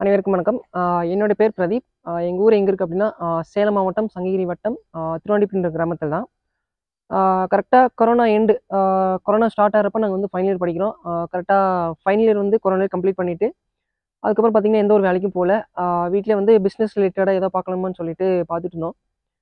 அனைவருக்கும் வணக்கம் ஆஹ் என்னோட பேர் பிரதீப் ஆஹ் எங்கள் ஊர் எங்கே இருக்குது அப்படின்னா ஆஹ் சேலம் மாவட்டம் சங்ககிரி வட்டம் ஆஹ் திருவாண்டிப்புன்ற கிராமத்தில் தான் கரெக்டாக கொரோனா எண்டு கொரோனா ஸ்டார்ட் ஆகிறப்ப நாங்கள் வந்து ஃபைனல் இயர் படிக்கிறோம் கரெக்டாக ஃபைனல் இயர் வந்து கொரோனா கம்ப்ளீட் பண்ணிவிட்டு அதுக்கப்புறம் பார்த்தீங்கன்னா எந்த ஒரு வேலைக்கும் போகல வீட்டில் வந்து பிஸ்னஸ் ரிலேட்டடாக ஏதோ பார்க்கலாமான்னு சொல்லிட்டு பார்த்துட்டு இருந்தோம்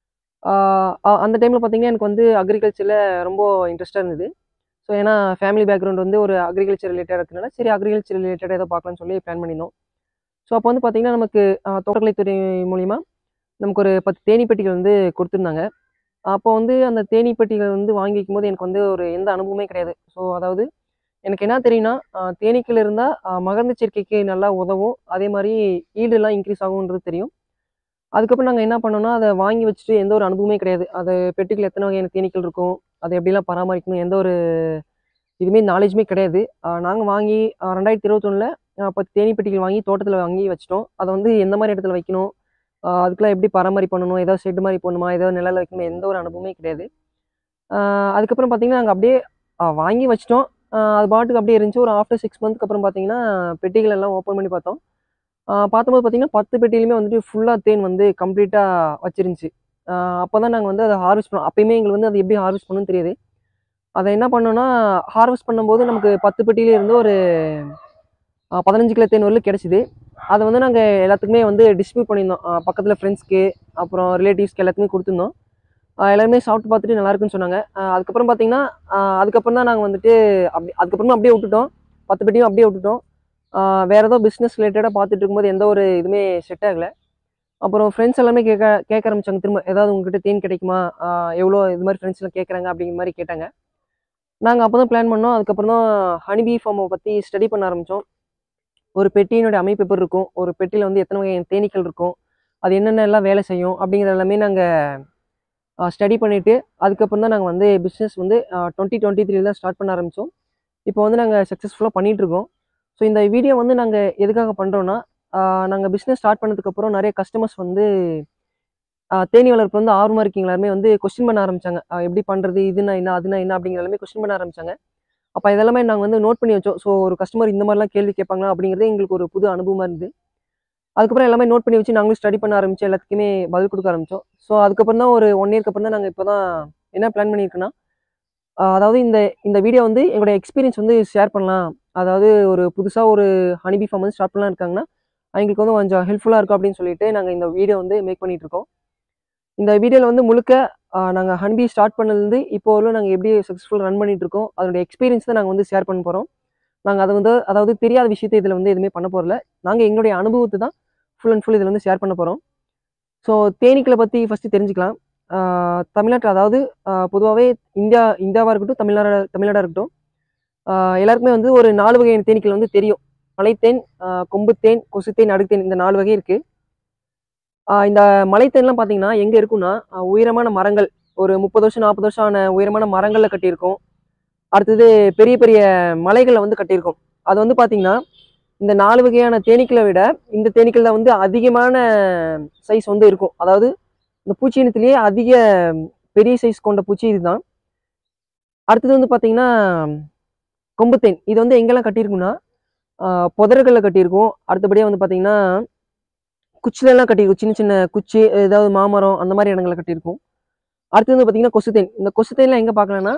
ஆஹ் அ- அந்த டைமில் பார்த்தீங்கன்னா எனக்கு வந்து அக்ரிகல்ச்சரில் ரொம்ப இன்ட்ரெஸ்ட்டாக இருந்தது ஸோ ஏன்னா ஃபேமிலி பேக்ரவுண்ட் வந்து ஒரு அக்ரிகல்ச்சர் ரிலேட்டடாக இருக்கிறனால சரி அக்ரிகல்ச்சர் ரிலேட்டடாக ஏதோ பார்க்கலாம்னு சொல்லி பிளான் பண்ணியிருந்தோம் ஸோ அப்போ வந்து பார்த்தீங்கன்னா நமக்கு ஆஹ் தோட்டக்கலைத்துறை மூலிமா நமக்கு ஒரு பத்து தேனி பெட்டிகள் வந்து கொடுத்துருந்தாங்க அப்போ வந்து அந்த தேனி பெட்டிகள் வந்து வாங்கி வைக்கும்போது எனக்கு வந்து ஒரு எந்த அனுபவமே கிடையாது ஸோ அதாவது எனக்கு என்ன தெரியும்னா ஆஹ் தேனீக்கள் இருந்தால் மகரந்த சேர்க்கைக்கு நல்லா உதவும் அதே மாதிரி ஈல்டுலாம் இன்க்ரீஸ் ஆகுன்றது தெரியும் அதுக்கப்புறம் நாங்கள் என்ன பண்ணோம்னா அதை வாங்கி வச்சுட்டு எந்த ஒரு அனுபவமே கிடையாது அது பெட்டிகள் எத்தனை வகையான தேனீக்கள் இருக்கும் அதை எப்படிலாம் பராமரிக்கணும் எந்த ஒரு இதுவுமே நாலேஜுமே கிடையாது நாங்கள் வாங்கி ஆஹ் ரெண்டாயிரத்தி இருபத்தொன்னில் பத்து தேனி பெட்டிகள் வாங்கி தோட்டத்தில் வாங்கி வச்சிட்டோம் அதை வந்து எந்த மாதிரி இடத்துல வைக்கணும் ஆஹ் அதுக்கெல்லாம் எப்படி பராமரிப்பு பண்ணணும் ஏதாவது ஷெட் மாதிரி போடணுமா ஏதாவது நிழல்ல வைக்கணுமா எந்த ஒரு அனுபவமே கிடையாது ஆஹ் அதுக்கப்புறம் பார்த்தீங்கன்னா நாங்கள் அப்படியே ஆஹ் வாங்கி வச்சிட்டோம் ஆஹ் அது பாட்டுக்கு அப்படியே இருந்துச்சு ஒரு ஆஃப்டர் சிக்ஸ் மந்த்க்கு அப்புறம் பார்த்தீங்கன்னா பெட்டிகள் எல்லாம் ஓப்பன் பண்ணி பார்த்தோம் ஆஹ் பார்த்தபோது பார்த்தீங்கன்னா பத்து பெட்டியிலுமே வந்துட்டு ஃபுல்லாக தேன் வந்து கம்ப்ளீட்டாக வச்சிருந்துச்சு அப்போ தான் நாங்கள் வந்து அதை ஹார்வெஸ்ட் பண்ணோம் அப்பயுமே எங்களுக்கு வந்து அது எப்படி ஹார்வெஸ்ட் பண்ணணும்னு தெரியாது அதை என்ன பண்ணோம்னா ஹார்வெஸ்ட் பண்ணும்போது நமக்கு பத்து பெட்டியில இருந்து ஒரு ஆஹ் பதினஞ்சு கிலோ தேன் வரலும் கிடச்சிது அதை வந்து நாங்கள் எல்லாத்துக்குமே வந்து டிஸ்ட்ரிபியூட் பண்ணியிருந்தோம் ஆஹ் பக்கத்தில் ஃப்ரெண்ட்ஸ்க்கு அப்புறம் ரிலேட்டிவ்ஸ்க்கு எல்லாத்துக்குமே கொடுத்துருந்தோம் ஆஹ் எல்லாருமே சாப்பிட்டு பார்த்துட்டு நல்லா இருக்குன்னு சொன்னாங்க ஆஹ் அதுக்கப்புறம் பார்த்தீங்கன்னா ஆஹ் அதுக்கப்புறம் தான் நாங்கள் வந்துட்டு அப்படி அதுக்கப்புறமா அப்படியே விட்டுட்டோம் பத்து பெட்டியும் அப்படியே விட்டுட்டோம் ஆஹ் வேற ஏதோ பிஸ்னஸ் ரிலேட்டடாக பார்த்துட்டு இருக்கும்போது எந்த ஒரு இதுவுமே செட் ஆகலை அப்புறம் ஃப்ரெண்ட்ஸ் எல்லாமே கேட்க கேட்க ஆரம்பிச்சாங்க திரும்ப ஏதாவது உங்ககிட்ட தேன் கிடைக்குமா ஆஹ் எவ்வளோ இது மாதிரி ஃப்ரெண்ட்ஸ் எல்லாம் கேட்குறாங்க அப்படிங்கிற மாதிரி கேட்டாங்க நாங்கள் அப்போ தான் பிளான் பண்ணோம் அதுக்கப்புறம் தான் ஹனிபி ஃபார்மை பற்றி ஸ்டடி பண்ண ஆரம்பித்தோம் ஒரு பெட்டியினுடைய அமைப்பு எப்படி இருக்கும் ஒரு பெட்டியில் வந்து எத்தனை வகையான தேனீக்கள் இருக்கும் அது என்னென்ன எல்லாம் வேலை செய்யும் அப்படிங்கிற எல்லாமே நாங்கள் ஸ்டடி பண்ணிவிட்டு அதுக்கப்புறம் தான் நாங்கள் வந்து பிஸ்னஸ் வந்து டுவெண்ட்டி டுவெண்ட்டி த்ரீல தான் ஸ்டார்ட் பண்ண ஆரம்பித்தோம் இப்போ வந்து நாங்கள் சக்ஸஸ்ஃபுல்லாக பண்ணிகிட்டு இருக்கோம் ஸோ இந்த வீடியோ வந்து நாங்கள் எதுக்காக பண்ணுறோன்னா நாங்கள் பிஸ்னஸ் ஸ்டார்ட் பண்ணதுக்கப்புறம் நிறைய கஸ்டமர்ஸ் வந்து ஆஹ் தேனீ வளர்ப்பு வந்து ஆர்வமாக இருக்கீங்க எல்லாருமே வந்து கொஸ்டின் பண்ண ஆரம்பிச்சாங்க ஆஹ் எப்படி பண்ணுறது இதுனா என்ன அதுனா என்ன அப்படிங்கிற எல்லாமே கொஸ்டின் பண்ண ஆரம்பிச்சாங்க அப்போ இதெல்லாமே நாங்கள் வந்து நோட் பண்ணி வச்சோம் ஸோ ஒரு கஸ்டமர் இந்த மாதிரிலாம் கேள்வி கேட்பாங்களா அப்படிங்கிறதே எங்களுக்கு ஒரு புது அனுபவமாக இருந்தது அதுக்கப்புறம் எல்லாமே நோட் பண்ணி வச்சு நாங்களும் ஸ்டடி பண்ண ஆரம்பிச்சு எல்லாத்துக்குமே பதில் கொடுக்க ஆரம்பித்தோம் ஸோ அதுக்கப்புறம் தான் ஒரு ஒன் இயர்க்கு அப்புறம் தான் நாங்கள் இப்போ தான் என்ன பிளான் பண்ணியிருக்கோன்னா ஆஹ் அதாவது இந்த இந்த வீடியோ வந்து எங்களுடைய எக்ஸ்பீரியன்ஸ் வந்து ஷேர் பண்ணலாம் அதாவது ஒரு புதுசாக ஒரு ஹனிபி ஃபார்ம் வந்து ஸ்டார்ட் பண்ணலாம் இருக்காங்கன்னா அவங்களுக்கு வந்து கொஞ்சம் ஹெல்ப்ஃபுல்லாக இருக்கும் அப்படின்னு சொல்லிட்டு நாங்கள் இந்த வீடியோ வந்து மேக் பண்ணிட்டு இருக்கோம் இந்த வீடியோவில் வந்து முழுக்க நாங்கள் ஹன்பி ஸ்டார்ட் பண்ணதுலேருந்து இப்போ வரலும் நாங்கள் எப்படி சக்ஸஸ்ஃபுல் ரன் பண்ணிட்டு இருக்கோம் அதோடைய எக்ஸ்பீரியன்ஸ் தான் நாங்கள் வந்து ஷேர் பண்ண போகிறோம் நாங்கள் அதை வந்து அதாவது தெரியாத விஷயத்தை இதில் வந்து எதுவுமே பண்ண போகிறல நாங்கள் எங்களுடைய அனுபவத்தை தான் ஃபுல் அண்ட் ஃபுல் இதில் வந்து ஷேர் பண்ண போகிறோம் ஸோ தேனீக்களை பற்றி ஃபஸ்ட்டு தெரிஞ்சுக்கலாம் ஆஹ் தமிழ்நாட்டில் அதாவது பொதுவாகவே இந்தியா இந்தியாவாக இருக்கட்டும் தமிழ்நாடு தமிழ்நாடாக இருக்கட்டும் ஆஹ் எல்லாருக்குமே வந்து ஒரு நாலு வகையான தேனீக்கள் வந்து தெரியும் மலைத்தேன் ஆஹ் கொம்புத்தேன் கொசுத்தேன் அடுக்குத்தேன் இந்த நாலு வகை இருக்குது ஆஹ் இந்த மலைத்தேன்லாம் பார்த்தீங்கன்னா எங்கே இருக்குன்னா ஆஹ் உயரமான மரங்கள் ஒரு முப்பது வருஷம் நாற்பது வருஷம் ஆன உயரமான மரங்களில் கட்டியிருக்கும் அடுத்தது பெரிய பெரிய மலைகளில் வந்து கட்டியிருக்கும் அது வந்து பார்த்தீங்கன்னா இந்த நாலு வகையான தேனீக்களை விட இந்த தேனீக்கள் தான் வந்து அதிகமான சைஸ் வந்து இருக்கும் அதாவது இந்த பூச்சி இனத்திலேயே அதிக பெரிய சைஸ் கொண்ட பூச்சி இதுதான் அடுத்தது வந்து பார்த்தீங்கன்னா கொம்புத்தேன் இது வந்து எங்கெல்லாம் கட்டியிருக்குன்னா ஆஹ் புதர்களில் கட்டியிருக்கும் அடுத்தபடியாக வந்து பார்த்தீங்கன்னா குச்சிலெல்லாம் கட்டியிருக்கும் சின்ன சின்ன குச்சி ஏதாவது மாமரம் அந்த மாதிரி இடங்களில் கட்டியிருக்கும் அடுத்தது வந்து பார்த்தீங்கன்னா கொசுத்தேன் இந்த கொசுத்தேன்லாம் எங்கே பார்க்கலாம்னா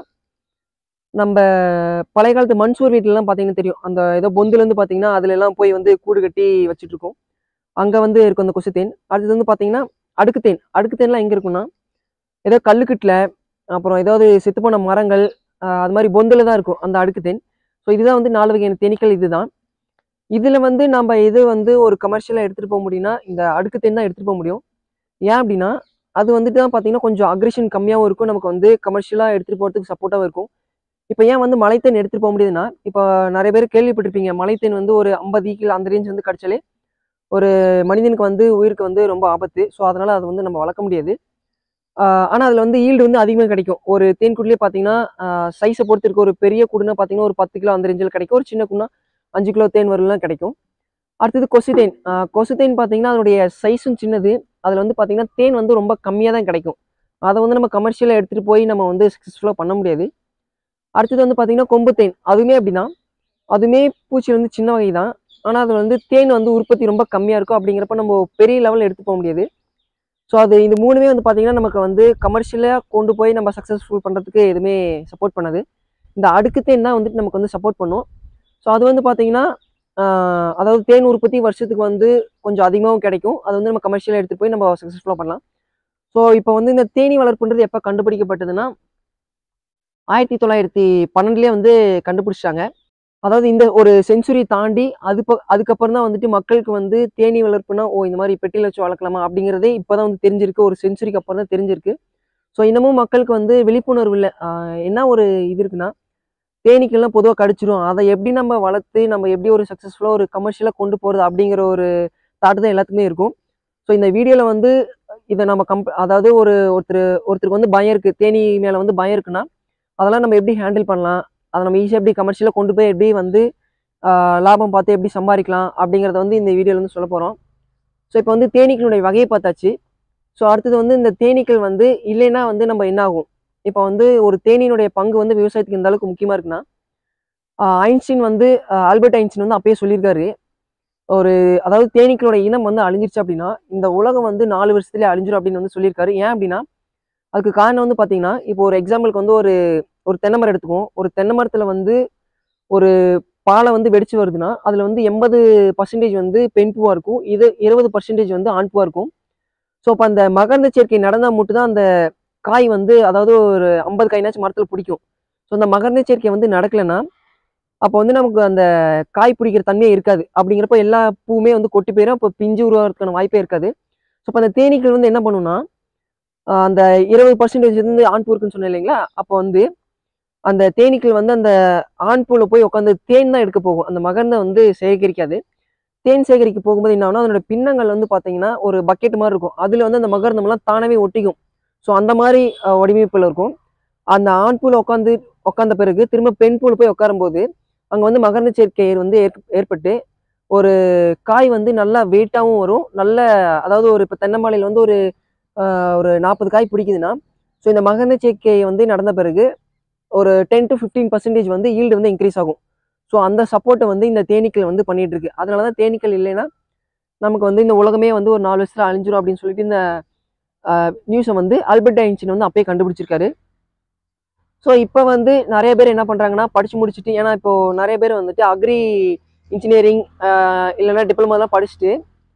நம்ம பழைய காலத்து மண்சூர் வீட்டிலலாம் பார்த்தீங்கன்னா தெரியும் அந்த ஏதோ பொந்துலேருந்து பார்த்தீங்கன்னா அதுல எல்லாம் போய் வந்து கூடு கட்டி வச்சுட்டு இருக்கோம் அங்கே வந்து இருக்கும் அந்த கொசுத்தேன் அடுத்தது வந்து பார்த்தீங்கன்னா அடுக்குத்தேன் அடுக்குத்தேன்லாம் எங்கே இருக்குன்னா ஏதோ கல்லுக்கட்டில் அப்புறம் ஏதாவது செத்துப்போன மரங்கள் ஆஹ் அது மாதிரி பொந்தில் தான் இருக்கும் அந்த அடுக்குத்தேன் ஸோ இதுதான் வந்து நாலு வகையான தேனீக்கள் இதுதான் இதில் வந்து நம்ம எது வந்து ஒரு கமர்ஷியலாக எடுத்துகிட்டு போக முடியும்னா இந்த அடுக்குத்தேன் தான் எடுத்துகிட்டு போக முடியும் ஏன் அப்படின்னா அது வந்துட்டு தான் பார்த்தீங்கன்னா கொஞ்சம் அக்ரெஷன் கம்மியாகவும் இருக்கும் நமக்கு வந்து கமர்ஷியலாக எடுத்துகிட்டு போகிறதுக்கு சப்போர்ட்டாகவும் இருக்கும் இப்போ ஏன் வந்து மலைத்தேன் எடுத்துகிட்டு போக முடியுதுன்னா இப்போ நிறைய பேர் கேள்விப்பட்டிருப்பீங்க மலைத்தேன் வந்து ஒரு ஐம்பது கிலோ அந்த ரேஞ்ச் வந்து கிடச்சாலே ஒரு மனிதனுக்கு வந்து உயிருக்கு வந்து ரொம்ப ஆபத்து ஸோ அதனால் அதை வந்து நம்ம வளர்க்க முடியாது ஆனால் அதில் வந்து ஈல்டு வந்து அதிகமாக கிடைக்கும் ஒரு தேன் கூட்டிலே பார்த்தீங்கன்னா சைஸை பொறுத்து இருக்க ஒரு பெரிய கூடுனா பார்த்தீங்கன்னா ஒரு பத்து கிலோ அந்த ரேஞ்சில் கிடைக்கும் ஒரு சின்ன கூடுனா அஞ்சு கிலோ தேன் வரலாம் கிடைக்கும் அடுத்தது கொசு தேன் ஆஹ் கொசு தேன் பார்த்தீங்கன்னா அதனுடைய சைஸும் சின்னது அதில் வந்து பார்த்தீங்கன்னா தேன் வந்து ரொம்ப கம்மியாக தான் கிடைக்கும் அதை வந்து நம்ம கமர்ஷியலாக எடுத்துகிட்டு போய் நம்ம வந்து சக்ஸஸ்ஃபுல்லாக பண்ண முடியாது அடுத்தது வந்து பார்த்தீங்கன்னா கொம்பு தேன் அதுவுமே அப்படிதான் அதுவுமே பூச்சி வந்து சின்ன வகை தான் ஆனால் அது வந்து தேன் வந்து உற்பத்தி ரொம்ப கம்மியாக இருக்கும் அப்படிங்கிறப்ப நம்ம பெரிய லெவலில் எடுத்து போக முடியாது ஸோ அது இந்த மூணுமே வந்து பார்த்தீங்கன்னா நமக்கு வந்து கமர்ஷியலாக கொண்டு போய் நம்ம சக்ஸஸ்ஃபுல் பண்ணுறதுக்கு எதுவுமே சப்போர்ட் பண்ணாது இந்த அடுக்கு தேன் தான் வந்துட்டு நமக்கு வந்து சப்போர்ட் பண்ணும் ஸோ அது வந்து பார்த்தீங்கன்னா ஆஹ், அதாவது தேன் உற்பத்தி வருஷத்துக்கு வந்து கொஞ்சம் அதிகமாகவும் கிடைக்கும் அது வந்து நம்ம கமர்ஷியலாக எடுத்துகிட்டு போய் நம்ம சக்ஸஸ்ஃபுல்லாக பண்ணலாம் ஸோ இப்போ வந்து இந்த தேனீ வளர்ப்புன்றது எப்போ கண்டுபிடிக்கப்பட்டதுன்னா ஆயிரத்தி தொள்ளாயிரத்தி பன்னெண்டுலேயே வந்து கண்டுபிடிச்சிட்டாங்க அதாவது இந்த ஒரு செஞ்சுரி தாண்டி அது ப- அதுக்கப்புறம் தான் வந்துட்டு மக்களுக்கு வந்து தேனீ வளர்ப்புனா ஓ இந்த மாதிரி பெட்டியில் வச்சு வளர்க்கலாமா அப்படிங்கிறதே இப்போதான் வந்து தெரிஞ்சிருக்கு ஒரு செஞ்சுரிக்கு அப்புறம் தான் தெரிஞ்சிருக்கு ஸோ இன்னமும் மக்களுக்கு வந்து விழிப்புணர்வு இல்லை ஆஹ் என்ன ஒரு இது இருக்குன்னா தேனீக்கள்லாம் பொதுவாக கடிச்சிரும் அதை எப்படி நம்ம வளர்த்து நம்ம எப்படி ஒரு சக்ஸஸ்ஃபுல்லாக ஒரு கமர்ஷியலாக கொண்டு போகிறது அப்படிங்கிற ஒரு தாட்டு தான் எல்லாத்துக்குமே இருக்கும் ஸோ இந்த வீடியோவில் வந்து இதை நம்ம கம்ப் அதாவது ஒரு ஒருத்தர் ஒருத்தருக்கு வந்து பயம் இருக்குது தேனீ மேலே வந்து பயம் இருக்குன்னா அதெல்லாம் நம்ம எப்படி ஹேண்டில் பண்ணலாம் அதை நம்ம ஈஸியாக எப்படி கமர்ஷியலாக கொண்டு போய் எப்படி வந்து ஆஹ், லாபம் பார்த்து எப்படி சம்பாதிக்கலாம் அப்படிங்கிறத வந்து இந்த வீடியோவில் வந்து சொல்ல போகிறோம் ஸோ இப்போ வந்து தேனீக்களுடைய வகையை பார்த்தாச்சு ஸோ அடுத்தது வந்து இந்த தேனீக்கள் வந்து இல்லைன்னா வந்து நம்ம என்ன ஆகும் இப்போ வந்து ஒரு தேனீனுடைய பங்கு வந்து விவசாயத்துக்கு எந்த அளவுக்கு முக்கியமாக இருக்குன்னா ஆஹ், ஐன்ஸ்டீன் வந்து ஆஹ், ஆல்பர்ட் ஐன்ஸ்டீன் வந்து அப்பயே சொல்லியிருக்காரு ஒரு அதாவது தேனீக்களோட இனம் வந்து அழிஞ்சிருச்சு அப்படின்னா இந்த உலகம் வந்து நாலு வருஷத்துலேயே அழிஞ்சிரும் அப்படின்னு வந்து சொல்லியிருக்காரு ஏன் அப்படின்னா அதுக்கு காரணம் வந்து பார்த்தீங்கன்னா இப்போ ஒரு எக்ஸாம்பிளுக்கு வந்து ஒரு ஒரு தென்னை மரம் எடுத்துக்குவோம் ஒரு தென்னை மரத்தில் வந்து ஒரு பாலை வந்து வெடிச்சு வருதுன்னா அதில் வந்து எண்பது பர்சன்டேஜ் வந்து பெண் பூவாக இருக்கும் இது இருபது பர்சன்டேஜ் வந்து ஆண் பூவாக இருக்கும் ஸோ அப்போ அந்த மகரந்த சேர்க்கை நடந்தால் மட்டும் தான் அந்த காய் வந்து அதாவது ஒரு ஐம்பது காய்னாச்சும் மரத்தில் பிடிக்கும் ஸோ அந்த மகரந்த சேர்க்கை வந்து நடக்கலைன்னா அப்போ வந்து நமக்கு அந்த காய் பிடிக்கிற தன்மையே இருக்காது அப்படிங்கிறப்ப எல்லா பூவுமே வந்து கொட்டி போயிடும் அப்போ பிஞ்சு உருவாகிறதுக்கான வாய்ப்பே இருக்காது ஸோ அப்போ அந்த தேனீக்கள் வந்து என்ன பண்ணுன்னா ஆஹ் அந்த இருபது பர்சன்டேஜ் வந்து ஆண் பூ இருக்குன்னு சொன்னேன் இல்லைங்களா அப்போ வந்து அந்த தேனீக்கள் வந்து அந்த ஆண் பூவில் போய் உட்காந்து தேன் தான் எடுக்க போகும் அந்த மகர்ந்த வந்து சேகரிக்காது தேன் சேகரிக்க போகும்போது என்ன ஆகும்னா அதனோட பின்னங்கள் வந்து பார்த்தீங்கன்னா ஒரு பக்கெட் மாதிரி இருக்கும் அதில் வந்து அந்த மகர்ந்தம்லாம் தானாகவே ஒட்டிக்கும் ஸோ அந்த மாதிரி ஆஹ், வடிவமைப்பில் இருக்கும் அந்த ஆண் பூவில் உட்காந்து உட்காந்த பிறகு திரும்ப பெண் பூவில் போய் உட்காரும்போது அங்கே வந்து மகர்ந்த சேர்க்கை வந்து ஏற்- ஏற்பட்டு ஒரு காய் வந்து நல்லா வெயிட்டாகவும் வரும் நல்ல அதாவது ஒரு இப்போ தென்னம்பாளையில் வந்து ஒரு ஆஹ், ஒரு நாற்பது காய் பிடிக்குதுன்னா ஸோ இந்த மகர்ந்த சேர்க்கை வந்து நடந்த பிறகு ஒரு டென் டு ஃபிஃப்டீன் பர்சன்டேஜ் வந்து ஈல்டு வந்து இன்க்ரீஸ் ஆகும் ஸோ அந்த சப்போர்ட்டை வந்து இந்த தேனீக்கள் வந்து பண்ணிட்டு இருக்கு அதனால தான் தேனீக்கள் இல்லைன்னா நமக்கு வந்து இந்த உலகமே வந்து ஒரு நாலு வருஷத்துல அழிஞ்சிரும் அப்படின்னு சொல்லிட்டு இந்த நியூஸை வந்து ஆல்பர்ட் ஐன்ஸ்டீன் வந்து அப்பயே கண்டுபிடிச்சிருக்காரு ஸோ இப்போ வந்து நிறைய பேர் என்ன பண்ணுறாங்கன்னா படிச்சு முடிச்சுட்டு ஏன்னா இப்போ நிறைய பேர் வந்துட்டு அக்ரி இன்ஜினியரிங் இல்லைன்னா டிப்ளமாலாம் படிச்சுட்டு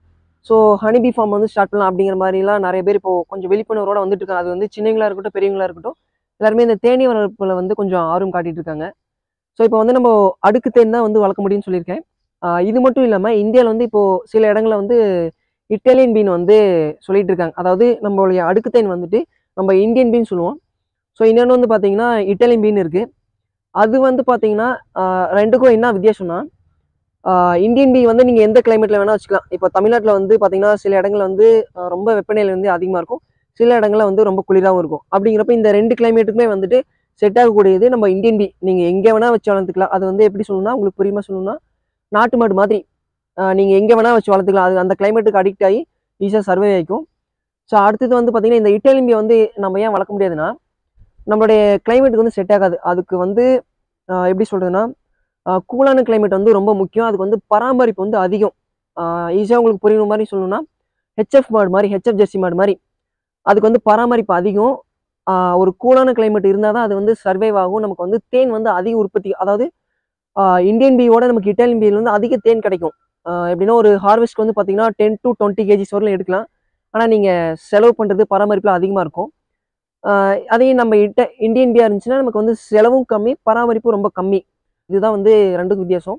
ஸோ ஹனிபி ஃபார்ம் வந்து ஸ்டார்ட் பண்ணலாம் அப்படிங்கிற மாதிரிலாம் நிறைய பேர் இப்போ கொஞ்சம் விழிப்புணர்வோட வந்துட்டு இருக்காங்க அது வந்து சின்னங்களா இருக்கட்டும் பெரியவங்களா இருக்கட்டும் எல்லாருமே இந்த தேனீ வளர்ப்புல வந்து கொஞ்சம் ஆர்வம் காட்டிட்டு இருக்காங்க ஸோ இப்போ வந்து நம்ம அடுக்கு தேன் தான் வந்து வளர்க்க முடியும்னு சொல்லியிருக்கேன் ஆஹ் இது மட்டும் இல்லாமல் இந்தியாவில் வந்து இப்போ சில இடங்களில் வந்து இட்டாலியன் பீன் வந்து சொல்லிட்டு இருக்காங்க அதாவது நம்மளுடைய அடுக்கு தேன் வந்துட்டு நம்ம இந்தியன் பீன் சொல்லுவோம் ஸோ இன்னொன்று வந்து பார்த்தீங்கன்னா இட்டாலியன் பீன் இருக்கு அது வந்து பார்த்தீங்கன்னா ஆஹ் ரெண்டுக்கும் என்ன வித்தியாசம்னா ஆஹ் இந்தியன் பீ வந்து நீங்கள் எந்த கிளைமேட்டில் வேணால் வச்சுக்கலாம் இப்போ தமிழ்நாட்டில் வந்து பார்த்தீங்கன்னா சில இடங்கள்ல வந்து ஆஹ் ரொம்ப வெப்பநிலை வந்து அதிகமாக இருக்கும் சில இடங்கள்ல வந்து ரொம்ப குளிராகவும் இருக்கும் அப்படிங்கிறப்ப இந்த ரெண்டு கிளைமேட்டுக்குமே வந்துட்டு செட் ஆகக்கூடியது நம்ம இந்தியன் பீ நீங்கள் எங்கே வேணால் வச்சு வளர்த்துக்கலாம் அது வந்து எப்படி சொல்லணும்னா உங்களுக்கு புரியுமா சொல்லணும்னா நாட்டு மாடு மாதிரி நீங்கள் எங்கே வேணால் வச்சு வளர்த்துக்கலாம் அது அந்த கிளைமேட்டுக்கு அடிக்ட் ஆகி ஈஸியாக சர்வே ஆகிக்கும் ஸோ அடுத்தது வந்து பார்த்தீங்கன்னா இந்த இட்டாலியன் பீ வந்து நம்ம ஏன் வளர்க்க முடியாதுன்னா நம்மளுடைய கிளைமேட்டுக்கு வந்து செட் ஆகாது அதுக்கு வந்து ஆஹ் எப்படி சொல்கிறதுன்னா கூலான கிளைமேட் வந்து ரொம்ப முக்கியம் அதுக்கு வந்து பராமரிப்பு வந்து அதிகம் ஈஸியாக உங்களுக்கு புரியுற மாதிரி சொல்லணும்னா ஹெச்எஃப் மாடு மாதிரி ஹெச்எஃப் ஜெர்சி மாடு மாதிரி அதுக்கு வந்து பராமரிப்பு அதிகம் ஆஹ் ஒரு கூலான கிளைமேட் இருந்தால் தான் அது வந்து சர்வைவ் ஆகும் நமக்கு வந்து தேன் வந்து அதிக உற்பத்தி அதாவது ஆஹ் இந்தியன் பீயோட நமக்கு இட்டாலியன் பீயில் வந்து அதிக தேன் கிடைக்கும் ஆஹ் எப்படின்னா ஒரு ஹார்வெஸ்ட் வந்து பார்த்தீங்கன்னா டென் டு டுவெண்ட்டி கேஜிஸ் வரலாம் எடுக்கலாம் ஆனால் நீங்கள் செலவு பண்ணுறது பராமரிப்பில் அதிகமாக இருக்கும் ஆஹ் அதையும் நம்ம இட்ட இந்தியன் பியா இருந்துச்சுன்னா நமக்கு வந்து செலவும் கம்மி பராமரிப்பும் ரொம்ப கம்மி இதுதான் வந்து ரெண்டுக்கும் வித்தியாசம்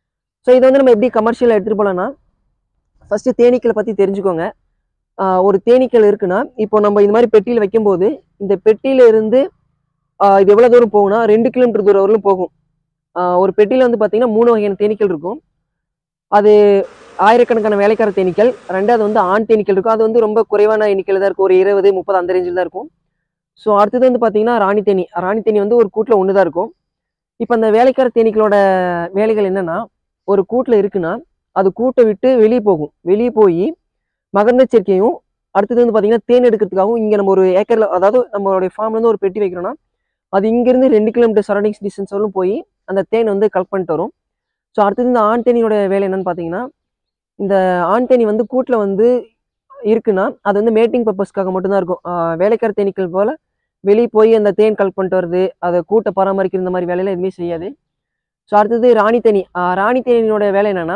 ஸோ இதை வந்து நம்ம எப்படி கமர்ஷியலாக எடுத்துகிட்டு போகலான்னா ஃபஸ்ட்டு தேனீக்களை பற்றி தெரிஞ்சுக்கோங்க ஆஹ் ஒரு தேனீக்கள் இருக்குன்னா இப்போ நம்ம இந்த மாதிரி பெட்டியில் வைக்கும்போது இந்த பெட்டியில இருந்து ஆஹ் இது எவ்வளோ தூரம் போகும்னா ரெண்டு கிலோமீட்டர் தூரம் வரலும் போகும் ஆஹ் ஒரு பெட்டியில் வந்து பார்த்தீங்கன்னா மூணு வகையான தேனீக்கள் இருக்கும் அது ஆயிரக்கணக்கான வேலைக்கார தேனீக்கள் ரெண்டாவது வந்து ஆண் தேனீக்கள் இருக்கும் அது வந்து ரொம்ப குறைவான எண்ணிக்கையில் தான் இருக்கும் ஒரு இருபது முப்பது அந்த ரேஞ்சில் தான் இருக்கும் ஸோ அடுத்தது வந்து பார்த்தீங்கன்னா ராணி தேனி ராணி தேனி வந்து ஒரு கூட்டில் ஒன்று தான் இருக்கும் இப்போ அந்த வேலைக்கார தேனீக்களோட வேலைகள் என்னன்னா ஒரு கூட்டில் இருக்குன்னா அது கூட்டை விட்டு வெளியே போகும் வெளியே போய் மகரந்த சேர்க்கையும் அடுத்தது வந்து பார்த்தீங்கன்னா தேன் எடுக்கிறதுக்காகவும் இங்கே நம்ம ஒரு ஏக்கரில் அதாவது நம்மளுடைய farmல இருந்து ஒரு பெட்டி வைக்கிறோம்னா அது இங்கேருந்து ரெண்டு கிலோமீட்டர் சரௌண்டிங்ஸ் டிஸ்டன்ஸ் வரலும் போய் அந்த தேன் வந்து கலெக்ட் பண்ணிட்டு வரும் ஸோ அடுத்தது இந்த ஆண் தேனியோட வேலை என்னன்னு பார்த்தீங்கன்னா இந்த ஆண் தேனி வந்து கூட்டில் வந்து இருக்குன்னா அது வந்து மேட்டிங் பர்பஸ்க்காக மட்டும்தான் இருக்கும் ஆஹ் வேலைக்கார தேனீக்கள் போல் வெளியே போய் அந்த தேன் கலெக்ட் பண்ணிட்டு வருது அதை கூட்டை பராமரிக்கிற இந்த மாதிரி வேலையெல்லாம் எதுவுமே செய்யாது ஸோ அடுத்தது ராணி தேனி ஆஹ் ராணி தேனியோட வேலை என்னன்னா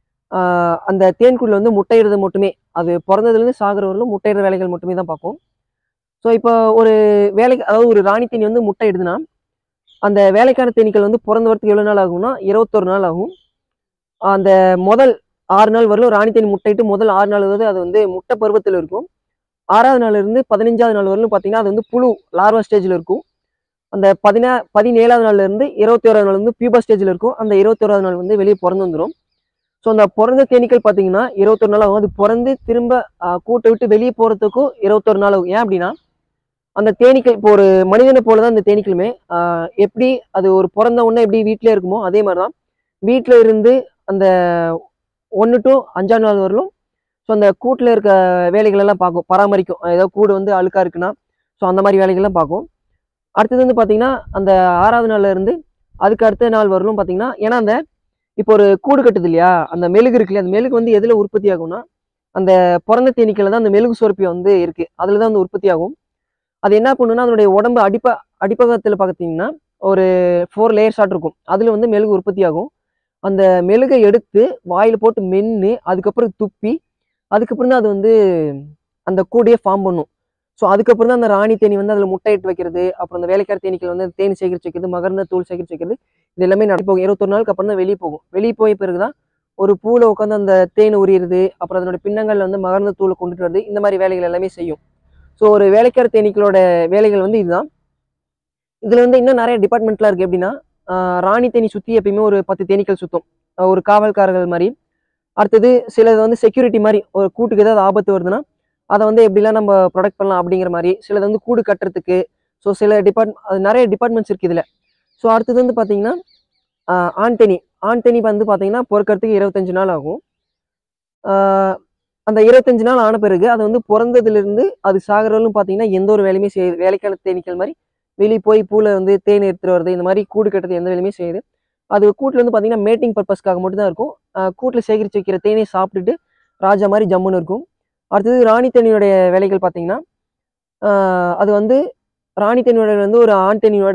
ஆஹ் அந்த தேன்கூட்டில் வந்து முட்டையிடுறது மட்டுமே அது பிறந்ததுலேருந்து சாகிற வரலும் முட்டையிடுற வேலைகள் மட்டுமே தான் பார்க்கும் ஸோ இப்போ ஒரு வேலைக்கு அதாவது ஒரு ராணி தேனி வந்து முட்டை இடுதுன்னா அந்த வேலைக்கார தேனீக்கள் வந்து பிறந்த வரத்துக்கு எவ்வளோ நாள் ஆகும்னா இருபத்தொரு நாள் ஆகும் அந்த முதல் ஆறு நாள் வரலும் ராணி தேனி முட்டையிட்டு முதல் ஆறு நாள் வந்து அது வந்து முட்டை பருவத்தில் இருக்கும் ஆறாவது நாள்ல இருந்து பதினஞ்சாவது நாள் வரலும் பார்த்தீங்கன்னா அது வந்து புழு லார்வா ஸ்டேஜில் இருக்கும் அந்த பதினா பதினேழாவது நாள்ல இருந்து இருபத்தி ஓராவது நாள் வந்து பியூபா ஸ்டேஜில் இருக்கும் அந்த இருபத்தி ஓராவது நாள் வந்து வெளியே பிறந்து வந்துடும் ஸோ அந்த பிறந்த தேனீக்கள் பார்த்தீங்கன்னா இருபத்தொரு நாள் ஆகும் அது பிறந்து திரும்ப ஆஹ், கூட்டை விட்டு வெளியே போகிறதுக்கும் இருபத்தொரு நாள் ஆகும் ஏன் அப்படின்னா அந்த தேனீக்கள் இப்போ ஒரு மனிதனை போல தான் இந்த தேனீக்களுமே ஆஹ், எப்படி அது ஒரு பிறந்த உடனே எப்படி வீட்டிலே இருக்குமோ அதே மாதிரி தான் வீட்டில் இருந்து அந்த ஒன்று டு அஞ்சாம் நாள் வரலும் ஸோ அந்த கூட்டில் இருக்க வேலைகள் எல்லாம் பார்க்கும் பராமரிக்கும் ஏதோ கூடு வந்து அழுக்காக இருக்குன்னா ஸோ அந்த மாதிரி வேலைகள்லாம் பார்க்கும் அடுத்தது வந்து பார்த்தீங்கன்னா அந்த ஆறாவது நாள்ல இருந்து அதுக்கு அடுத்த நாள் வரலும் பார்த்தீங்கன்னா ஏன்னா அந்த இப்போ ஒரு கூடு கட்டுது இல்லையா அந்த மெழுகு இருக்கு இல்லையா அந்த மெழுகு வந்து எதில் உற்பத்தி ஆகும்னா அந்த பிறந்த தேனீக்கள் தான் அந்த மெழுகு சுரப்பி வந்து இருக்கு அதில் தான் வந்து உற்பத்தி ஆகும் அது என்ன பண்ணுன்னா அதனுடைய உடம்பு அடிப்ப அடிப்பகத்தில் பார்த்தீங்கன்னா ஒரு ஃபோர் லேயர்ஸ் ஆட் இருக்கும் அதில் வந்து மெழுகு உற்பத்தி ஆகும் அந்த மெழுகை எடுத்து வாயில் போட்டு மென்று அதுக்கப்புறம் துப்பி அதுக்கப்புறம் தான் அது வந்து அந்த கூடையே ஃபார்ம் பண்ணும் ஸோ அதுக்கப்புறம் தான் அந்த ராணி தேனி வந்து அதில் முட்டையிட்டு வைக்கிறது அப்புறம் அந்த வேலைக்கார தேனீக்கள் வந்து தேன் சேகரித்து வைக்கிறது மகர்ந்த தூள் சேகரித்து வைக்கிறது இது எல்லாமே நடப்போகும் இருபத்தொரு நாளுக்கு அப்புறம் தான் வெளியே போகும் வெளியே போய் பிறகு தான் ஒரு பூவில் உட்காந்து அந்த தேன் உரியிறது அப்புறம் அதனோட பின்னங்கள்ல வந்து மகர்ந்த தூளை கொண்டுட்டு வருது இந்த மாதிரி வேலைகள் எல்லாமே செய்யும் ஸோ ஒரு வேலைக்கார தேனீக்களோட வேலைகள் வந்து இதுதான் இதில் வந்து இன்னும் நிறைய டிபார்ட்மெண்ட்லாம் இருக்குது எப்படின்னா ஆஹ் ராணி தேனி சுற்றி எப்பயுமே ஒரு பத்து தேனீக்கள் சுற்றும் ஆஹ் ஒரு காவல்காரர்கள் மாதிரி அடுத்தது சிலது வந்து செக்யூரிட்டி மாதிரி ஒரு கூட்டுக்கு ஏதாவது ஆபத்து வருதுன்னா அதை வந்து எப்படிலாம் நம்ம ப்ரொடெக்ட் பண்ணலாம் அப்படிங்கிற மாதிரி சிலது வந்து கூடு கட்டுறதுக்கு ஸோ சில டிபார்ட் அது நிறைய டிபார்ட்மெண்ட்ஸ் இருக்குது இதில் ஸோ அடுத்தது வந்து பார்த்தீங்கன்னா ஆஹ் ஆண் தேனி ஆண் தேனி வந்து பார்த்தீங்கன்னா பொறுக்கிறதுக்கு இருபத்தஞ்சு நாள் ஆகும் ஆஹ் அந்த இருபத்தஞ்சு நாள் ஆன பிறகு அது வந்து பிறந்ததுலேருந்து அது சாகிறவர்களும் பார்த்தீங்கன்னா எந்த ஒரு வேலையுமே செய்யுது வேலைக்கான தேனீக்கள் மாதிரி வெளியே போய் பூவில் வந்து தேன் எடுத்துட்டு வருது இந்த மாதிரி கூடு கட்டுறது எந்த வேலையுமே செய்யுது அது கூட்டில் வந்து பார்த்தீங்கன்னா மேட்டிங் பர்பஸ்க்காக மட்டும் தான் இருக்கும் கூட்டில் சேகரித்து வைக்கிற தேனை சாப்பிட்டுட்டு ராஜா மாதிரி ஜம்முன்னு இருக்கும் அடுத்தது ராணி தேனியோடைய வேலைகள் பார்த்தீங்கன்னா ஆஹ் அது வந்து ராணி தேனியோட வந்து ஒரு ஆண் தேனியோட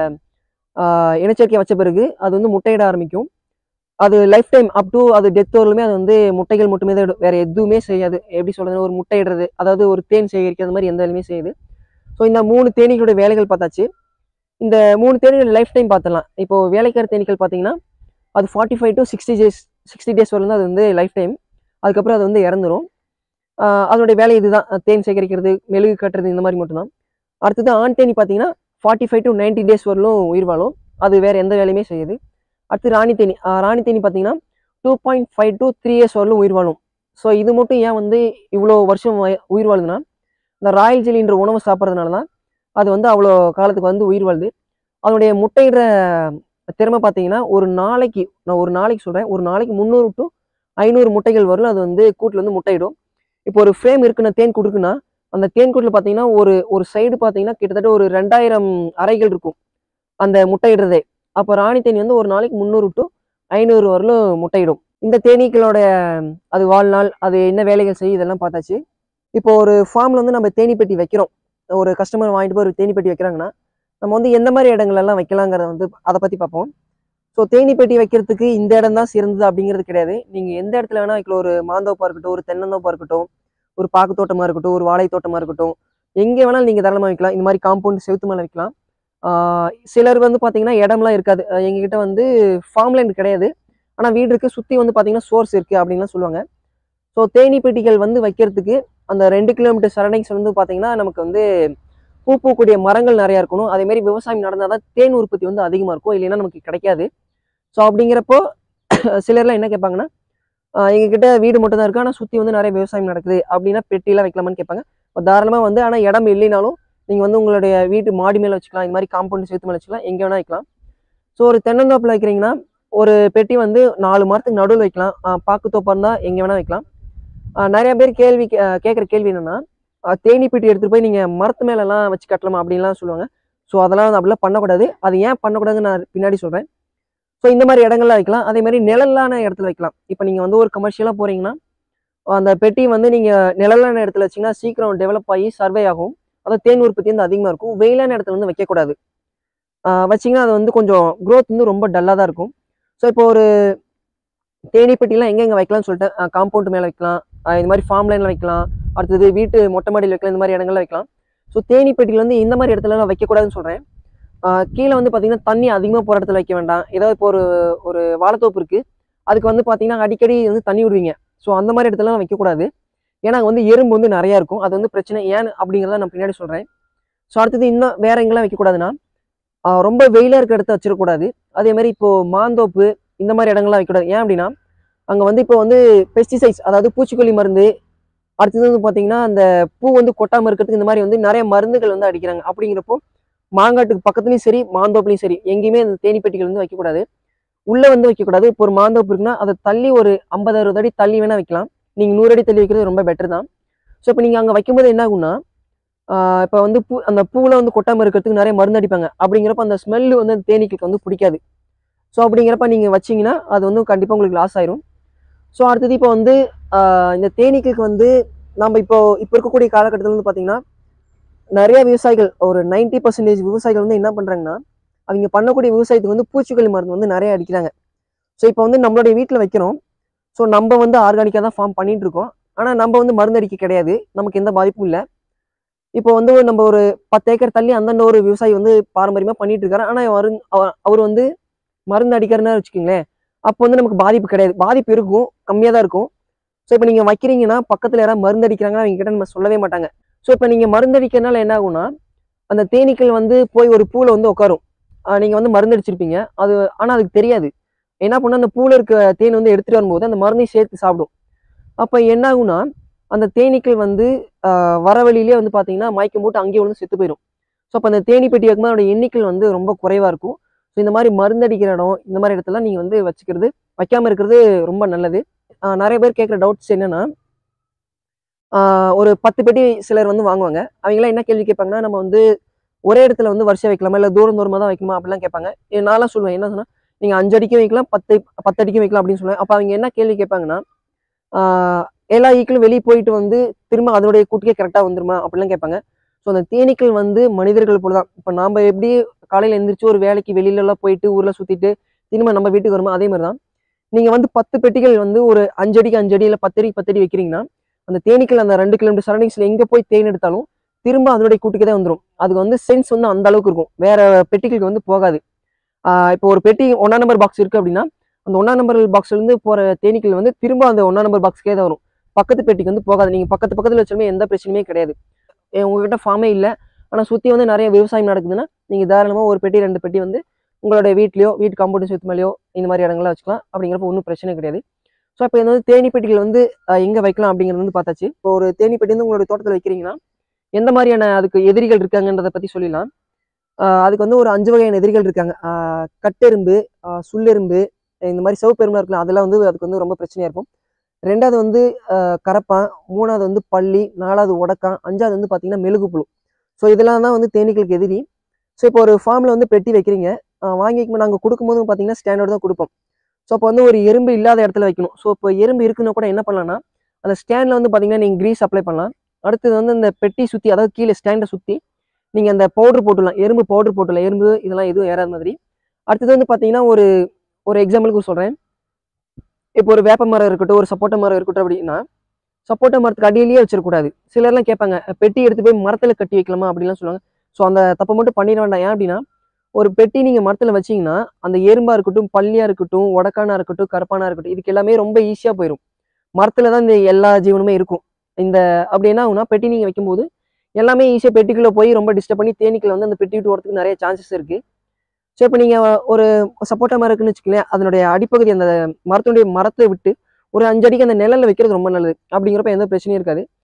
ஆஹ் இனச்சேர்க்கை வச்ச பிறகு அது வந்து முட்டையிட ஆரம்பிக்கும் அது லைஃப் டைம் அப் டு அது டெத் வரலுமே அது வந்து முட்டைகள் மட்டுமே தான் இடும் வேற எதுவுமே செய்யாது எப்படி சொல்றது ஒரு முட்டையிடுறது அதாவது ஒரு தேன் சேகரிக்கிறது மாதிரி எந்த வேலையுமே செய்யுது ஸோ இந்த மூணு தேனீகளோட வேலைகள் பார்த்தாச்சு இந்த மூணு தேனீகளோட லைஃப் டைம் பார்த்துடலாம் இப்போ வேலைக்கார தேனீக்கள் பார்த்தீங்கன்னா அது forty five to sixty days sixty days வரலும் தான் அது வந்து லைஃப் டைம் அதுக்கப்புறம் அது வந்து இறந்துரும் ஆஹ் அதனுடைய வேலை இதுதான் தேன் சேகரிக்கிறது மெழுகு கட்டுறது இந்த மாதிரி மட்டும்தான் அடுத்தது ஆண் தேனி பார்த்தீங்கன்னா forty five to ninety days வரலும் உயிர் வாழும் அது வேற எந்த வேலையுமே செய்யுது அடுத்து ராணி தேனி ஆஹ் ராணி தேனி பார்த்தீங்கன்னா two point five to three years வரலும் உயிர் வாழும் ஸோ இது மட்டும் ஏன் வந்து இவ்வளோ வருஷம் வய- உயிர் வாழுதுன்னா இந்த ராயல் ஜெலின்ற உணவு சாப்பிட்றதுனால தான் அது வந்து அவ்வளோ காலத்துக்கு வந்து உயிர் வாழுது அதனுடைய முட்டையிடுற திறமை பார்த்தீங்கன்னா ஒரு நாளைக்கு நான் ஒரு நாளைக்கு சொல்கிறேன் ஒரு நாளைக்கு முந்நூறு டு ஐநூறு முட்டைகள் வரலும் அது வந்து கூட்டில் வந்து முட்டையிடும் இப்போ ஒரு ஃப்ரேம் இருக்குன்னா தேன் கூடு இருக்குன்னா அந்த தேன் கூட்டில் பார்த்தீங்கன்னா ஒரு ஒரு சைடு பார்த்தீங்கன்னா கிட்டத்தட்ட ஒரு ரெண்டாயிரம் அறைகள் இருக்கும் அந்த முட்டையிடுறதே அப்போ ராணி தேனி வந்து ஒரு நாளைக்கு முந்நூறு டு ஐநூறு வரலும் முட்டையிடும் இந்த தேனீக்களோட அது வாழ்நாள் அது என்ன வேலைகள் செய்யும் இதெல்லாம் பார்த்தாச்சு இப்போ ஒரு ஃபார்மில் வந்து நம்ம தேனி பெட்டி வைக்கிறோம் ஒரு கஸ்டமர் வாங்கிட்டு போய் ஒரு தேனி பெட்டி வைக்கிறாங்கன்னா நம்ம வந்து எந்த மாதிரி இடங்கள்லாம் வைக்கலாங்கிறத வந்து அதை பற்றி பார்ப்போம் ஸோ தேனி பெட்டி வைக்கிறதுக்கு இந்த இடம் தான் சிறந்தது அப்படிங்கிறது கிடையாது நீங்கள் எந்த இடத்துல வேணால் வைக்கலாம் ஒரு மாந்தோப்பாக இருக்கட்டும் ஒரு தென்னந்தோப்பாக இருக்கட்டும் ஒரு பாக்கு தோட்டமாக இருக்கட்டும் ஒரு வாழை தோட்டமாக இருக்கட்டும் எங்கே வேணாலும் நீங்கள் தாராளமாக வைக்கலாம் இந்த மாதிரி காம்பவுண்ட் செவுத்து மேலே வைக்கலாம் ஆஹ் சிலர் வந்து பார்த்தீங்கன்னா இடம்லாம் இருக்காது அஹ் எங்ககிட்ட வந்து ஃபார்ம் லேண்ட் கிடையாது ஆனால் வீடு இருக்கு சுற்றி வந்து பார்த்தீங்கன்னா சோர்ஸ் இருக்குது அப்படின்லாம் சொல்லுவாங்க ஸோ தேனி பெட்டிகள் வந்து வைக்கிறதுக்கு அந்த ரெண்டு கிலோமீட்டர் சரௌண்டிங்ஸ் வந்து பார்த்தீங்கன்னா நமக்கு வந்து பூ பூக்கூடிய மரங்கள் நிறையா இருக்கணும் அதே மாதிரி விவசாயம் நடந்தால் தான் தேன் உற்பத்தி வந்து அதிகமாக இருக்கும் இல்லைன்னா நமக்கு கிடைக்காது ஸோ அப்படிங்கிறப்போ சிலர்லாம் என்ன கேட்பாங்கன்னா ஆஹ் எங்ககிட்ட வீடு மட்டும் தான் இருக்கு ஆனால் சுற்றி வந்து நிறைய விவசாயம் நடக்குது அப்படின்னா பெட்டிலாம் வைக்கலாமான்னு கேட்பாங்க இப்போ தாராளமாக வந்து ஆனால் இடம் இல்லைனாலும் நீங்கள் வந்து உங்களுடைய வீட்டு மாடி மேலே வச்சுக்கலாம் இந்த மாதிரி காம்பவுண்ட் சேர்த்து மேலே வச்சுக்கலாம் எங்கே வேணால் வைக்கலாம் ஸோ ஒரு தென்னந்தோப்பில் வைக்கிறீங்கன்னா ஒரு பெட்டி வந்து நாலு மரத்துக்கு நடுவில் வைக்கலாம் ஆஹ் பாக்கு தோப்பாக இருந்தால் எங்கே வேணால் வைக்கலாம் ஆஹ் நிறைய பேர் கேள்வி கேட்குற கேள்வி என்னன்னா ஆஹ் தேனி பெட்டி எடுத்துகிட்டு போய் நீங்கள் மரத்து மேலெல்லாம் வச்சு கட்டலாமா அப்படின்லாம் சொல்லுவாங்க ஸோ அதெல்லாம் வந்து அப்படிலாம் பண்ணக்கூடாது அது ஏன் பண்ணக்கூடாதுன்னு நான் பின்னாடி சொல்கிறேன் ஸோ ஸோ இந்த மாதிரி இடங்கள்ல வைக்கலாம் அதே மாதிரி நிழலான இடத்துல வைக்கலாம் இப்போ நீங்கள் வந்து ஒரு கமர்ஷியலாக போகிறீங்கன்னா அந்த பெட்டி வந்து நீங்கள் நிழலான இடத்துல வச்சிங்கன்னா சீக்கிரம் டெவலப் ஆகி சர்வே ஆகும் அதாவது தேன் உற்பத்தி வந்து அதிகமாக இருக்கும் வெயிலான இடத்துல வந்து வைக்கக்கூடாது ஆஹ் வச்சீங்கன்னா அது வந்து கொஞ்சம் growth வந்து ரொம்ப டல்லாக தான் இருக்கும் ஸோ இப்போ ஒரு தேனி பெட்டிலாம் எங்கெங்கே வைக்கலாம்னு சொல்லிட்டு காம்பவுண்ட் மேலே வைக்கலாம் ஆஹ் இந்த மாதிரி ஃபார்ம் லைனில் வைக்கலாம் அடுத்தது வீட்டு மொட்டை மாடியில் வைக்கலாம் இந்த மாதிரி இடங்கள்ல வைக்கலாம் ஸோ தேனி பெட்டியில் வந்து இந்த மாதிரி இடத்துலலாம் வைக்கக்கூடாதுன்னு சொல்கிறேன் கீழே வந்து பார்த்தீங்கன்னா தண்ணி அதிகமாக போகிற இடத்துல வைக்க வேண்டாம் ஏதாவது இப்போ ஒரு ஒரு வாழைத்தோப்பு இருக்குது அதுக்கு வந்து பார்த்தீங்கன்னா அடிக்கடி வந்து தண்ணி விடுவீங்க ஸோ அந்த மாதிரி இடத்துலலாம் வைக்கக்கூடாது ஏன்னா அங்கே வந்து எறும்பு வந்து நிறையா இருக்கும் அது வந்து பிரச்சனை ஏன் அப்படிங்கிறத நான் பின்னாடி சொல்கிறேன் ஸோ அடுத்தது இன்னும் வேற எங்கெல்லாம் வைக்கக்கூடாதுன்னா ஆஹ் ரொம்ப வெயிலாக இருக்கிற இடத்த வச்சிடக்கூடாது அதே மாதிரி இப்போ மாந்தோப்பு இந்த மாதிரி இடங்கள்லாம் வைக்கக்கூடாது ஏன் அப்படின்னா அங்கே வந்து இப்போ வந்து பெஸ்டிசைட்ஸ் அதாவது பூச்சிக்கொல்லி மருந்து அடுத்தது வந்து பார்த்தீங்கன்னா அந்த பூ வந்து கொட்டாமல் இருக்கிறதுக்கு இந்த மாதிரி வந்து நிறைய மருந்துகள் வந்து அடிக்கிறாங்க அப்படிங்கிறப்போ மாங்காட்டுக்கு பக்கத்துலையும் சரி மாந்தோப்புலையும் சரி எங்கேயுமே அந்த தேனி பெட்டிகள் வந்து வைக்கக்கூடாது உள்ளே வந்து வைக்கக்கூடாது இப்போ ஒரு மாந்தோப்பு இருக்குன்னா அதை தள்ளி ஒரு ஐம்பது அறுபது அடி தள்ளி வேணால் வைக்கலாம் நீங்கள் நூறு அடி தள்ளி வைக்கிறது ரொம்ப பெட்டர் தான் ஸோ இப்போ நீங்கள் அங்கே வைக்கும்போது என்ன ஆகும்னா இப்போ வந்து பூ அந்த பூவில் வந்து கொட்டாமல் இருக்கிறதுக்கு நிறைய மருந்து அடிப்பாங்க அப்படிங்கிறப்ப அந்த ஸ்மெல்லு வந்து அந்த தேனீக்கு வந்து பிடிக்காது ஸோ அப்படிங்கிறப்ப நீங்கள் வச்சீங்கன்னா அது வந்து கண்டிப்பாக உங்களுக்கு லாஸ் ஆயிரும் ஸோ அடுத்தது இப்போ வந்து ஆஹ் இந்த தேனீக்கு வந்து நம்ம இப்போ இப்போ இருக்கக்கூடிய காலகட்டத்தில் வந்து பார்த்தீங்கன்னா நிறைய விவசாயிகள் ஒரு 90% பர்சன்டேஜ் விவசாயிகள் வந்து என்ன பண்ணுறாங்கன்னா அவங்க பண்ணக்கூடிய விவசாயத்துக்கு வந்து பூச்சிக்கொல்லி மருந்து வந்து நிறைய அடிக்கிறாங்க ஸோ இப்போ வந்து நம்மளுடைய வீட்டில் வைக்கிறோம் ஸோ நம்ம வந்து ஆர்கானிக்காக தான் ஃபார்ம் பண்ணிட்டு இருக்கோம் ஆனால் நம்ம வந்து மருந்து அடிக்க கிடையாது நமக்கு எந்த பாதிப்பும் இல்லை இப்போ வந்து ஒரு நம்ம ஒரு பத்து ஏக்கர் தள்ளி அந்தந்த ஒரு விவசாயி வந்து பாரம்பரியமாக பண்ணிட்டு இருக்காரு ஆனால் அவர் அவர் வந்து மருந்து அடிக்கிறேன்னு வச்சுக்கோங்களேன் அப்போ வந்து நமக்கு பாதிப்பு கிடையாது பாதிப்பு இருக்கும் கம்மியாக தான் இருக்கும் ஸோ இப்போ நீங்கள் வைக்கிறீங்கன்னா பக்கத்தில் யாராவது மருந்து அடிக்கிறாங்கன்னா அவங்க கிட்ட நம்ம சொல்லவே மாட்டாங்க ஸோ இப்போ நீங்கள் மருந்து அடிக்கிறனால என்ன ஆகும்னா அந்த தேனீக்கள் வந்து போய் ஒரு பூவில் வந்து உட்காரும் நீங்கள் வந்து மருந்து அடிச்சிருப்பீங்க அது ஆனால் அதுக்கு தெரியாது என்ன பண்ண அந்த பூவில் இருக்க தேன் வந்து எடுத்துகிட்டு வரும்போது அந்த மருந்தையும் சேர்த்து சாப்பிடும் அப்போ என்ன ஆகும்னா அந்த தேனீக்கள் வந்து ஆஹ் வர வழியிலே வந்து பார்த்தீங்கன்னா மயக்கம் போட்டு அங்கேயே வந்து செத்து போயிடும் ஸோ அப்போ அந்த தேனி பெட்டி வைக்கும்போது அதோட எண்ணிக்கை வந்து ரொம்ப குறைவாக இருக்கும் ஸோ இந்த மாதிரி மருந்து அடிக்கிற இடம் இந்த மாதிரி இடத்துல நீங்கள் வந்து வச்சுக்கிறது வைக்காம இருக்கிறது ரொம்ப நல்லது ஆஹ் நிறைய பேர் கேட்குற டவுட்ஸ் என்னன்னா ஆஹ் ஒரு பத்து பெட்டி சிலர் வந்து வாங்குவாங்க அவங்களாம் என்ன கேள்வி கேட்பாங்கன்னா நம்ம வந்து ஒரே இடத்துல வந்து வரிசை வைக்கலாமா இல்லை தூரம் தூரமாக தான் வைக்கணுமா அப்படிலாம் கேட்பாங்க ஏ, நான்லாம் சொல்லுவேன் என்ன சொன்னா நீங்கள் அஞ்சு அடிக்கும் வைக்கலாம் பத்து பத்து அடிக்கும் வைக்கலாம் அப்படின்னு சொல்லுவேன் அப்போ அவங்க என்ன கேள்வி கேட்பாங்கன்னா ஆஹ் எல்லா ஈக்களும் வெளியே போயிட்டு வந்து திரும்ப அதனுடைய கூட்டுக்கே கரெக்டாக வந்துருமா அப்படிலாம் கேட்பாங்க ஸோ அந்த தேனீக்கள் வந்து மனிதர்கள் போல தான் இப்போ நாம் எப்படி காலையில் எந்திரிச்சு ஒரு வேலைக்கு வெளியில எல்லாம் போயிட்டு ஊரில் சுற்றிட்டு திரும்ப நம்ம வீட்டுக்கு வருமோ அதே மாதிரி தான் நீங்கள் வந்து பத்து பெட்டிகள் வந்து ஒரு அஞ்சு அடிக்கு அஞ்சு அடி இல்லை பத்து அடி பத்து அடி வைக்கிறீங்கன்னா அந்த தேனீக்கள் அந்த ரெண்டு கிலோமீட்டர் சரௌண்டிங்ஸில் எங்கே போய் தேன் எடுத்தாலும் திரும்ப அதனுடைய கூட்டுக்கு தான் வந்துடும் அதுக்கு வந்து சென்ஸ் வந்து அந்த அளவுக்கு இருக்கும் வேற பெட்டிகளுக்கு வந்து போகாது ஆஹ் இப்போ ஒரு பெட்டி ஒன்றா நம்பர் பாக்ஸ் இருக்குது அப்படின்னா அந்த ஒன்றா நம்பர் பாக்ஸ்லேருந்து போகிற தேனீக்கள் வந்து திரும்ப அந்த ஒன்றா நம்பர் பாக்ஸ்க்கே தான் வரும் பக்கத்து பெட்டிக்கு வந்து போகாது நீங்கள் பக்கத்து பக்கத்தில் வச்சாலுமே எந்த பிரச்சனையுமே கிடையாது ஏ, உங்ககிட்ட ஃபார்மே இல்லை ஆனால் சுற்றி வந்து நிறைய விவசாயம் நடக்குதுன்னா நீங்கள் தாராளமாக ஒரு பெட்டி ரெண்டு பெட்டி வந்து உங்களோட வீட்லையோ வீட்டு காம்பவுண்ட் சுத்து மேலேயோ இந்த மாதிரி இடங்கள்லாம் வச்சுக்கலாம் அப்படிங்கிறப்ப ஒன்றும் பிரச்சனை கிடையாது ஸோ இப்போ இந்த வந்து தேனி பெட்டிகள் வந்து எங்கே வைக்கலாம் அப்படிங்கிறது வந்து பார்த்தாச்சு இப்போ ஒரு தேனி பெட்டி வந்து உங்களோட தோட்டத்தில் வைக்கிறீங்கன்னா எந்த மாதிரியான அதுக்கு எதிரிகள் இருக்காங்கன்றதை பற்றி சொல்லிடலாம் ஆஹ் அதுக்கு வந்து ஒரு அஞ்சு வகையான எதிரிகள் இருக்காங்க ஆஹ் கட்டெரும்பு ஆஹ் சுள்ளெரும்பு இந்த மாதிரி சிவப்பெரும்பு இருக்கலாம் அதெல்லாம் வந்து அதுக்கு வந்து ரொம்ப பிரச்சனையாக இருக்கும் ரெண்டாவது வந்து ஆஹ் கரப்பான் மூணாவது வந்து பள்ளி நாலாவது உடக்கான் அஞ்சாவது வந்து பார்த்தீங்கன்னா மெழுகுப்புழு ஸோ இதெல்லாம் தான் வந்து தேனீக்களுக்கு எதிரி ஸோ இப்போ ஒரு ஃபார்மில் வந்து பெட்டி வைக்கிறீங்க ஆஹ் வாங்கி வைக்கும் நாங்கள் கொடுக்கும்போது பார்த்தீங்கன்னா ஸ்டாண்டர்ட் தான் கொடுப்போம் ஸோ அப்போ வந்து ஒரு எறும்பு இல்லாத இடத்துல வைக்கணும் ஸோ இப்போ எறும்பு இருக்குன்னா கூட என்ன பண்ணலாம்னா அந்த ஸ்டாண்டில் வந்து பார்த்தீங்கன்னா நீங்கள் க்ரீஸ் அப்ளை பண்ணலாம் அடுத்தது வந்து அந்த பெட்டி சுற்றி அதாவது கீழே ஸ்டாண்டை சுற்றி நீங்கள் அந்த பவுடர் போட்டுடலாம் எறும்பு பவுடர் போட்டுடலாம் எறும்பு இதெல்லாம் எதுவும் ஏறாத மாதிரி அடுத்தது வந்து பார்த்தீங்கன்னா ஒரு ஒரு எக்ஸாம்பிளுக்கு சொல்கிறேன் இப்போ ஒரு வேப்ப மரம் இருக்கட்டும் ஒரு சப்போட்டா மரம் இருக்கட்டும் அப்படின்னா சப்போட்டா மரத்துக்கு அடியிலேயே வச்சிடக்கூடாது சிலர்லாம் கேட்பாங்க பெட்டி எடுத்து போய் மரத்தில் கட்டி வைக்கலாமா அப்படிலாம் சொல்லுவாங்க ஸோ அந்த தப்பை மட்டும் பண்ணிட வேண்டாம் ஏன் அப்படின்னா ஒரு பெட்டி நீங்கள் மரத்தில் வச்சீங்கன்னா அந்த எறும்பா இருக்கட்டும் பள்ளியாக இருக்கட்டும் உடக்கானா இருக்கட்டும் கருப்பானா இருக்கட்டும் இதுக்கு எல்லாமே ரொம்ப ஈஸியாக போயிடும் மரத்தில் தான் இந்த எல்லா ஜீவனுமே இருக்கும் இந்த அப்படி என்ன ஆகும்னா பெட்டி நீங்கள் வைக்கும்போது எல்லாமே ஈஸியாக பெட்டிக்குள்ளே போய் ரொம்ப டிஸ்டர்ப் பண்ணி தேனீக்களை வந்து அந்த பெட்டி விட்டு வரதுக்கு நிறைய சான்சஸ் இருக்குது ஸோ இப்போ நீங்கள் ஒரு சப்போட்டா மரம் இருக்குன்னு வச்சுக்கலேன் அதனுடைய அடிப்பகுதி அந்த மரத்தினுடைய மரத்தை விட்டு ஒரு அஞ்சு அடிக்கு அந்த நிழல்ல வைக்கிறது ரொம்ப நல்லது அப்படிங்கிறப்ப எந்த பிரச்சனையும் இருக்காது